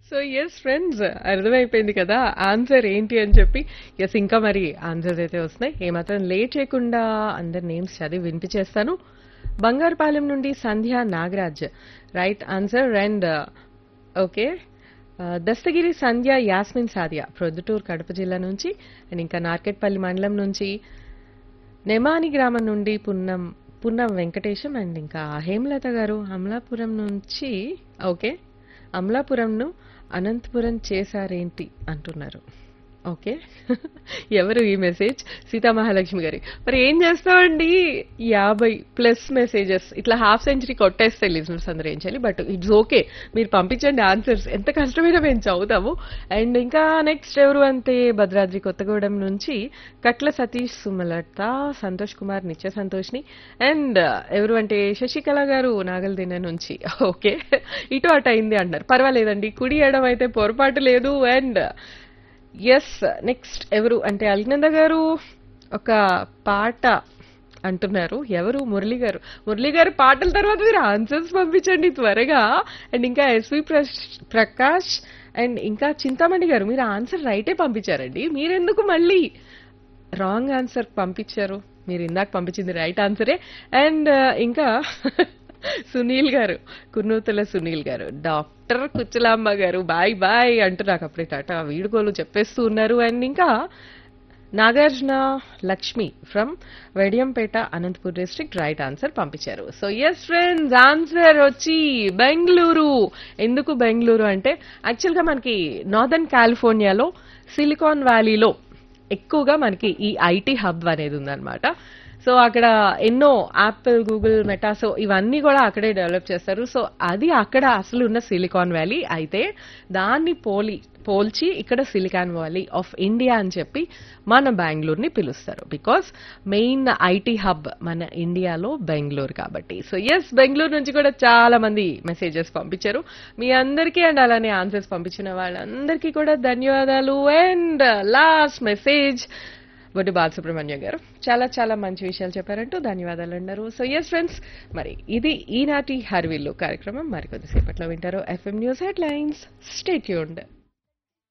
so yes friends అర్థమైపోయింది కదా answer ఏంటి అని చెప్పి ఎస్ ఇంకా మరి ఆన్సర్స్ అయితే వస్తున్నాయి ఏమాత్రం లేట్ చేయకుండా అందరి నేమ్స్ చదివి వినిపించేస్తాను బంగారుపాలెం నుండి Sandhya Nagaraj right answer and okay Dastagiri Sandhya Yasmin Sadiya Proddatur Kadapa జిల్లా నుంచి అండ్ ఇంకా నార్కెట్పల్లి మండలం నుంచి నెమాని గ్రామం నుండి పున్నం పున్నం వెంకటేశం అండ్ ఇంకా హేమలత గారు అమలాపురం నుంచి ఓకే అమలాపురంను అనంతపురం చేశారేంటి అంటున్నారు ఓకే ఎవరు ఈ మెసేజ్ సీతామహాలక్ష్మి గారి మరి ఏం చేస్తామండి యాభై ప్లస్ మెసేజెస్ ఇట్లా హాఫ్ సెంచరీ కొట్టేస్తే లిజనర్స్ అందరూ ఏం చేయాలి బట్ ఇట్స్ ఓకే మీరు పంపించండి ఆన్సర్స్ ఎంత కష్టమైనా మేము చదువుతాము అండ్ ఇంకా నెక్స్ట్ ఎవరు అంతే భద్రాద్రి కొత్తగూడెం నుంచి కట్ల సతీష్ సుమలత సంతోష్ కుమార్ నిత్య సంతోష్ని అండ్ ఎవరు అంటే శశికళ గారు నాగల్దిన నుంచి ఓకే ఇటు అటు అయింది అంటారు పర్వాలేదండి కుడి ఎడం అయితే పొరపాటు లేదు అండ్ ఎస్ నెక్స్ట్ ఎవరు అంటే అల్నంద గారు ఒక పాట అంటున్నారు ఎవరు మురళి గారు మురళి గారు పాటల తర్వాత మీరు ఆన్సర్స్ పంపించండి త్వరగా అండ్ ఇంకా ఎస్వి ప్రకాష్ అండ్ ఇంకా చింతామణి గారు మీరు ఆన్సర్ రైటే పంపించారండి మీరెందుకు మళ్ళీ రాంగ్ ఆన్సర్ పంపించారు మీరు ఇందాక పంపించింది రైట్ ఆన్సరే అండ్ ఇంకా సునీల్ గారు కుర్నూతుల సునీల్ గారు డాక్టర్ కుచ్చలామ్మ గారు బాయ్ బాయ్ అంటూ నాకు అప్పుడే టాటా వీడుకోలు చెప్పేస్తూ ఉన్నారు అండ్ ఇంకా Nagarjuna Lakshmi from Vediyampeta Anantapur district right answer పంపించారు సో ఎస్ ఫ్రెండ్స్ ఆన్సర్ వచ్చి బెంగళూరు ఎందుకు బెంగళూరు అంటే యాక్చువల్గా మనకి నార్దర్న్ కాలిఫోర్నియాలో సిలికాన్ వ్యాలీలో ఎక్కువగా మనకి ఈ ఐటీ హబ్ అనేది ఉందన్నమాట సో అక్కడ ఎన్నో యాపిల్ గూగుల్ మెటా సో ఇవన్నీ కూడా అక్కడే డెవలప్ చేస్తారు సో అది అక్కడ అసలు ఉన్న సిలికాన్ వ్యాలీ అయితే దాన్ని పోలి పోల్చి ఇక్కడ సిలికాన్ వ్యాలీ ఆఫ్ ఇండియా అని చెప్పి మన బెంగళూరుని పిలుస్తారు బికాస్ మెయిన్ ఐటీ హబ్ మన ఇండియాలో బెంగళూరు కాబట్టి సో ఎస్ బెంగళూరు నుంచి కూడా చాలా మంది మెసేజెస్ పంపించారు మీ అందరికీ అండ్ అలానే ఆన్సర్స్ పంపించిన వాళ్ళందరికీ కూడా ధన్యవాదాలు and last message Boddu Balasubrahmanyam garu చాలా చాలా మంచి విషయాలు చెప్పారంటూ ధన్యవాదాలు అన్నారు సో ఎస్ ఫ్రెండ్స్ మరి ఇది ఈనాటి హర్విల్లు కార్యక్రమం మరికొద్దిసేపట్లో వింటారు FM news headlines stay tuned